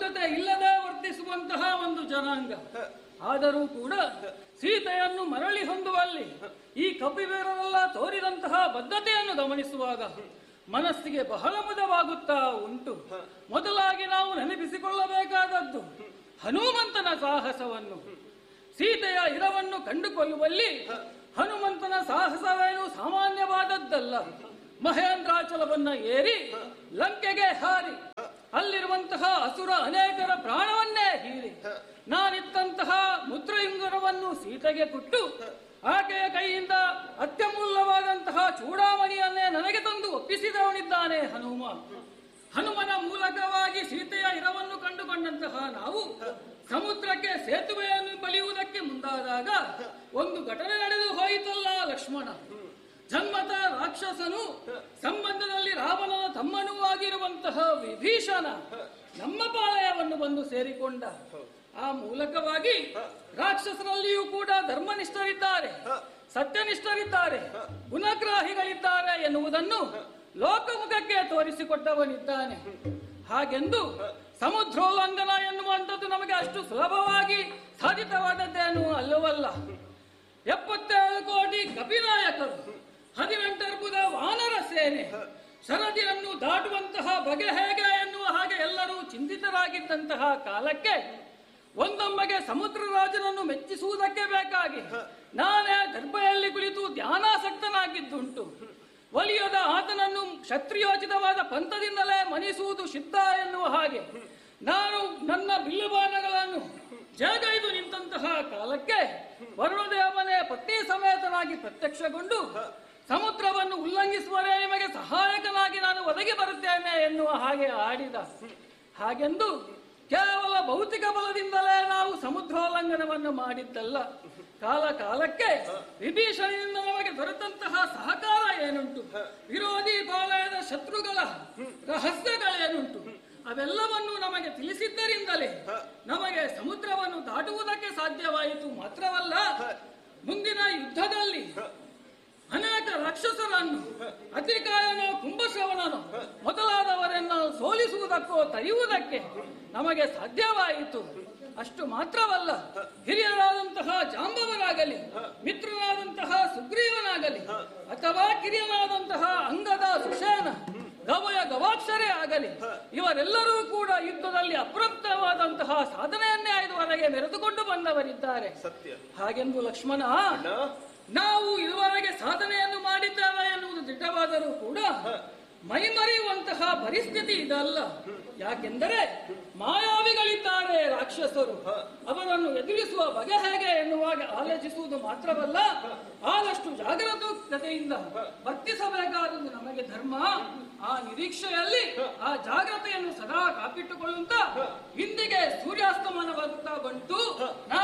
ಬದ್ಧತೆ ಇಲ್ಲದೆ ವರ್ತಿಸುವಂತಹ ಒಂದು ಜನಾಂಗ ಆದರೂ ಕೂಡ ಸೀತೆಯನ್ನು ಮರಳಿ ಹೊಂದುವಲ್ಲಿ ಈ ಕಪಿವೀರರೆಲ್ಲ ತೋರಿದಂತಹ ಬದ್ಧತೆಯನ್ನು ಗಮನಿಸುವಾಗ ಮನಸ್ಸಿಗೆ ಬಹಳ ಮುದವಾಗುತ್ತಾ ಉಂಟು ಮೊದಲಾಗಿ ನಾವು ನೆನಪಿಸಿಕೊಳ್ಳಬೇಕಾದದ್ದು ಹನುಮಂತನ ಸಾಹಸವನ್ನು ಸೀತೆಯ ಇರವನ್ನು ಕಂಡುಕೊಳ್ಳುವಲ್ಲಿ ಹನುಮಂತನ ಸಾಹಸವೇನು ಸಾಮಾನ್ಯವಾದದ್ದಲ್ಲ ಮಹೇಂದ್ರಾಚಲವನ್ನ ಏರಿ ಲಂಕೆಗೆ ಹಾರಿ ಅಲ್ಲಿರುವಂತಹ ಅಸುರ ಅನೇಕರ ಪ್ರಾಣವನ್ನೇ ಹೀರಿ ನಾನಿತ್ತಂತಹ ಮುದ್ರಯುಂಗರವನ್ನು ಸೀತೆಗೆ ಕೊಟ್ಟು ಆಕೆಯ ಕೈಯಿಂದ ಅತ್ಯಮೂಲ್ಯವಾದಂತಹ ಚೂಡಾಮಣಿಯನ್ನೇ ನನಗೆ ತಂದು ಒಪ್ಪಿಸಿದವನಿದ್ದಾನೆ ಹನುಮ ಹನುಮನ ಮೂಲಕವಾಗಿ ಸೀತೆಯ ಇರವನ್ನು ಕಂಡುಕೊಂಡಂತಹ ನಾವು ಸಮುದ್ರಕ್ಕೆ ಸೇತುವೆಯನ್ನು ಬಲಿಯುವುದಕ್ಕೆ ಮುಂದಾದಾಗ ಒಂದು ಘಟನೆ ನಡೆದು ಹೋಯಿತಲ್ಲ ಲಕ್ಷ್ಮಣ ಜನ್ಮತ ರಾಕ್ಷಸನು ಸಂಬಂಧದಲ್ಲಿ ರಾವಣನ ತಮ್ಮನೂ ಆಗಿರುವಂತಹ ವಿಭೀಷಣ ನಮ್ಮ ಪಾಳಯವನ್ನು ಬಂದು ಸೇರಿಕೊಂಡ ಆ ಮೂಲಕವಾಗಿ ರಾಕ್ಷಸರಲ್ಲಿಯೂ ಕೂಡ ಧರ್ಮನಿಷ್ಠರಿದ್ದಾರೆ ಸತ್ಯನಿಷ್ಠರಿದ್ದಾರೆ ಗುಣಗ್ರಾಹಿಗಳಿದ್ದಾರೆ ಎನ್ನುವುದನ್ನು ಲೋಕಮುಖಕ್ಕೆ ತೋರಿಸಿಕೊಟ್ಟವನಿದ್ದಾನೆ ಹಾಗೆಂದು ಸಮುದ್ರೋಲ್ಲಂಘನ ಎನ್ನುವಂಥದ್ದು ನಮಗೆ ಅಷ್ಟು ಸುಲಭವಾಗಿ ಸಾಧಿತವಾದದ್ದೇನು ಅಲ್ಲವಲ್ಲ ಎಪ್ಪತ್ತೇಳು ಕೋಟಿ ಕಪಿನಾಯಕರು ಹದಿನೆಂಟರ್ಬುದ ವಾನರ ಸೇನೆ ಸರದಿಯನ್ನು ದಾಟುವಂತಹ ಬಗೆ ಹೇಗೆ ಎನ್ನುವ ಹಾಗೆ ಎಲ್ಲರೂ ಚಿಂತಿತರಾಗಿದ್ದಂತಹ ಕಾಲಕ್ಕೆ ಒಂದೊಮ್ಮೆಗೆ ಸಮುದ್ರ ರಾಜನನ್ನು ಮೆಚ್ಚಿಸುವುದಕ್ಕೆ ಬೇಕಾಗಿ ನಾನೇ ದರ್ಭೆಯಲ್ಲಿ ಕುಳಿತು ಧ್ಯಾನಾಸಕ್ತನಾಗಿದ್ದುಂಟು ಒಲಿಯದ ಆತನನ್ನು ಕ್ಷತ್ರಿಯೋಚಿತವಾದ ಪಂಥದಿಂದಲೇ ಮನಿಸುವುದು ಸಿದ್ಧ ಎನ್ನುವ ಹಾಗೆ ನಾನು ನನ್ನ ಬಿಲ್ಲುಬಾಣಗಳನ್ನು ಜಗೈದು ನಿಂತಹ ಕಾಲಕ್ಕೆ ವರುಣದೇವನೇ ಪತ್ನಿ ಸಮೇತನಾಗಿ ಪ್ರತ್ಯಕ್ಷಗೊಂಡು ಸಮುದ್ರವನ್ನು ಉಲ್ಲಂಘಿಸುವರೇ ನಿಮಗೆ ಸಹಾಯಕನಾಗಿ ನಾನು ಒದಗಿ ಬರುತ್ತೇನೆ ಎನ್ನುವ ಹಾಗೆ ಆಡಿದ ಹಾಗೆಂದು ಕೇವಲ ಭೌತಿಕ ಬಲದಿಂದಲೇ ನಾವು ಸಮುದ್ರೋಲ್ಲಂಘನವನ್ನು ಮಾಡಿದ್ದಲ್ಲ ಕಾಲ ಕಾಲಕ್ಕೆ ವಿಭೀಷಣದಿಂದ ನಮಗೆ ದೊರೆತಂತಹ ಸಹಕಾರ ಏನುಂಟು ವಿರೋಧಿ ಪಾಲಯದ ಶತ್ರುಗಳ ರಹಸ್ಯಗಳೇನುಂಟು ಅವೆಲ್ಲವನ್ನು ನಮಗೆ ತಿಳಿಸಿದ್ದರಿಂದಲೇ ನಮಗೆ ಸಮುದ್ರವನ್ನು ದಾಟುವುದಕ್ಕೆ ಸಾಧ್ಯವಾಯಿತು ಮಾತ್ರವಲ್ಲ ಮುಂದಿನ ಯುದ್ಧದಲ್ಲಿ ಅನೇಕ ರಾಕ್ಷಸರನ್ನು ಅತಿಕಾಯನೋ ಕುಂಭಶ್ರವಣನೋ ಮೊದಲಾದವರನ್ನು ಸೋಲಿಸುವುದಕ್ಕೋ ತಡೆಯುವುದಕ್ಕೆ ನಮಗೆ ಸಾಧ್ಯವಾಯಿತು ಅಷ್ಟು ಮಾತ್ರವಲ್ಲ ಹಿರಿಯರಾದಂತಹ ಜಾಂಬವರಾಗಲಿ ಮಿತ್ರನಾದಂತಹ ಸುಗ್ರೀವನಾಗಲಿ ಅಥವಾ ಕಿರಿಯನಾದಂತಹ ಅಂಗದ ಸುಷೇನ ಗವಯ ಗವಾಕ್ಷರೇ ಆಗಲಿ ಇವರೆಲ್ಲರೂ ಕೂಡ ಯುದ್ಧದಲ್ಲಿ ಅಪ್ರಾಪ್ತವಾದಂತಹ ಸಾಧನೆಯನ್ನೇ ಇದುವರೆಗೆ ಮೆರೆದುಕೊಂಡು ಬಂದವರಿದ್ದಾರೆ ಸತ್ಯ ಹಾಗೆಂದು ಲಕ್ಷ್ಮಣ ಅಣ್ಣ ನಾವು ಇದುವರೆಗೆ ಸಾಧನೆಯನ್ನು ಮಾಡಿದ್ದೇವೆ ಎನ್ನುವುದು ದಿಟ್ಟವಾದರೂ ಕೂಡ ಮೈಮರೆಯುವಂತಹ ಪರಿಸ್ಥಿತಿ ಇದಲ್ಲ ಯಾಕೆಂದರೆ ಮಾಯಾವಿಗಳಿದ್ದಾರೆ ರಾಕ್ಷಸರು ಅವರನ್ನು ಎದುರಿಸುವ ಬಗೆ ಹೇಗೆ ಎನ್ನುವಾಗ ಆಲೋಚಿಸುವುದು ಮಾತ್ರವಲ್ಲ ಆದಷ್ಟು ಜಾಗರೂಕತೆಯಿಂದ ವರ್ತಿಸಬೇಕಾದುದು ನಮಗೆ ಧರ್ಮ ಆ ನಿರೀಕ್ಷೆಯಲ್ಲಿ ಆ ಜಾಗ್ರತೆಯನ್ನು ಸದಾ ಕಾಪಿಟ್ಟುಕೊಳ್ಳುತ್ತಾ ಇಂದಿಗೆ ಸೂರ್ಯಾಸ್ತಮಾನವಾಗುತ್ತಾ ಬಂತು